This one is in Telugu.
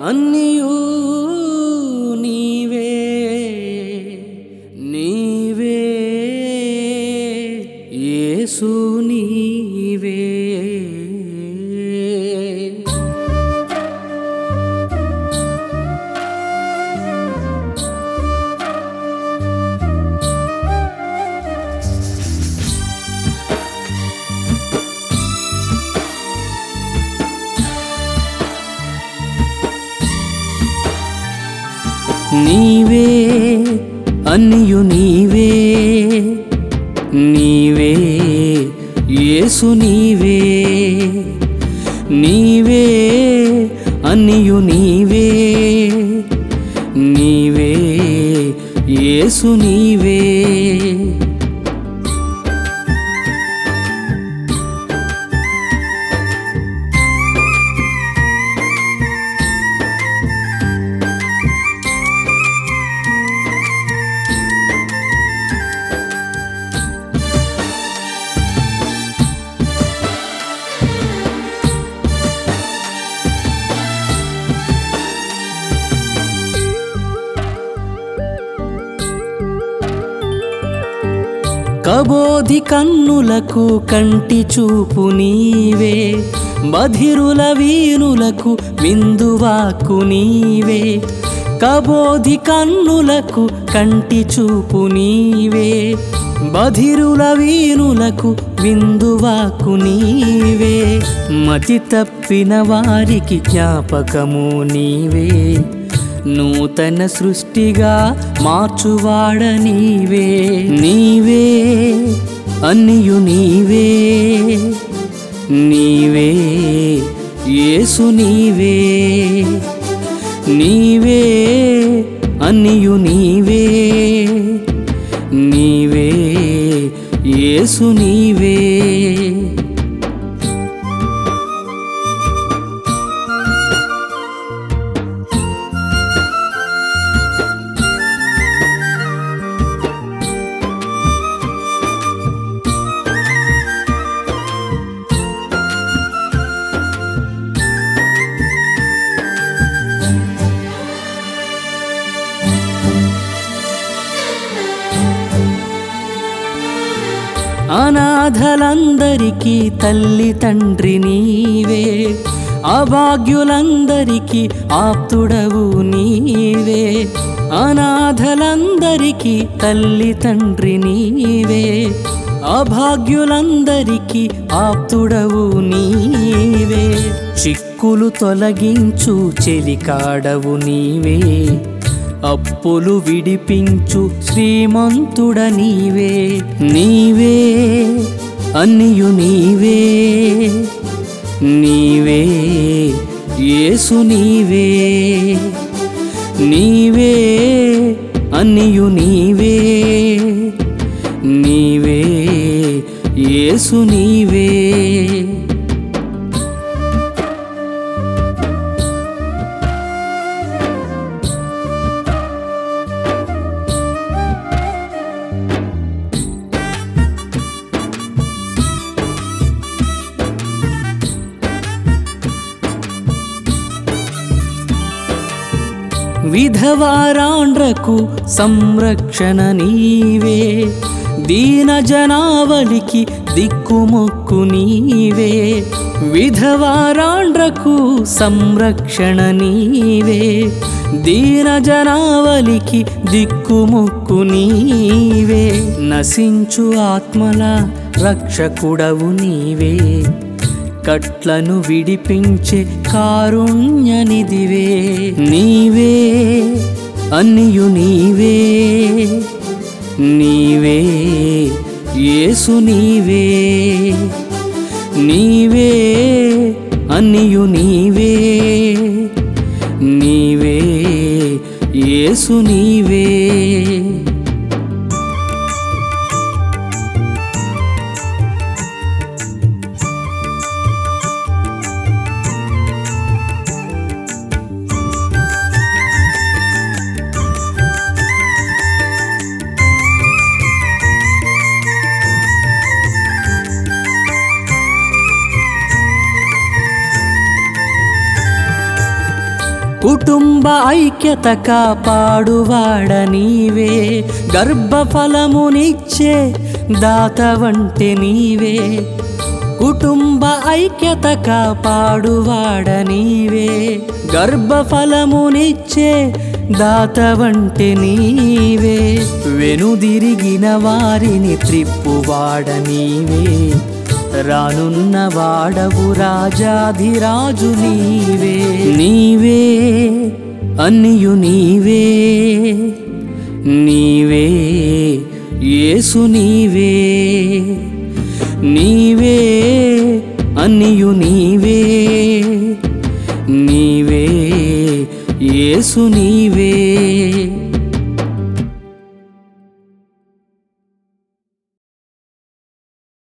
అన్నియూ నీవే నీవే యేసు నీవే నీవే అన్నియు నీవే నీవే యేసు నీవే నీవే అన్నియు నీవే నీవే యేసు నీవే కబోధి కన్నులకు కంటి చూపు నీవే బధిరుల వీనులకు విందువాకు నీవే కబోధి కన్నులకు కంటి చూపు నీవే బధిరుల వీనులకు విందువాకు నీవే మతి తప్పిన వారికి జ్ఞాపకము నీవే నూతన సృష్టిగా మార్చువాడ నీవే నీవే అన్నియు నీవే నీవే యేసు నీవే నీవే అన్నియు నీవే నీవే యేసు నీవే అనాథలందరికీ తల్లి తండ్రి నీవే అభాగ్యులందరికీ ఆప్తుడవు నీవే అనాథలందరికీ తల్లి తండ్రి నీవే అభాగ్యులందరికీ ఆప్తుడవు నీవే చిక్కులు తొలగించు చెలికాడవు నీవే అప్పులు విడిపించు శ్రీమంతుడ నీవే నీవే అన్నియు నీవే నీవే యేసు నీవే నీవే అన్నియు నీవే నీవే యేసు నీవే విధవారాండ్రకు సంరక్షణ నీవే దీన జనావళికి దిక్కుమొక్కు నీవే విధవారాండ్రకు సంరక్షణ నీవే దీన జనావళికి దిక్కుమొక్కు నీవే నశించు ఆత్మల రక్షకుడవు నీవే కట్లను విడిపించే కారుణ్యనిదివే నీవే అన్నియు నీవే నీవే యేసు నీవే నీవే అన్నియు నీవే నీవే యేసు నీవే కుటుంబ ఐక్యత కాపాడువాడ నీవే గర్భఫలమునిచ్చే దాత వంటి నీవే కుటుంబ ఐక్యత కాపాడువాడ నీవే గర్భఫలమునిచ్చే దాత వంటి నీవే వెనుదిరిగిన వారిని త్రిప్పువాడ నీవే రానున్న వాడవు రాజాధిరాజు నీవే నీవే అన్నియు నీవే నీవే యేసు నీవే నీవే అన్నియు నీవే నీవే యేసు నీవే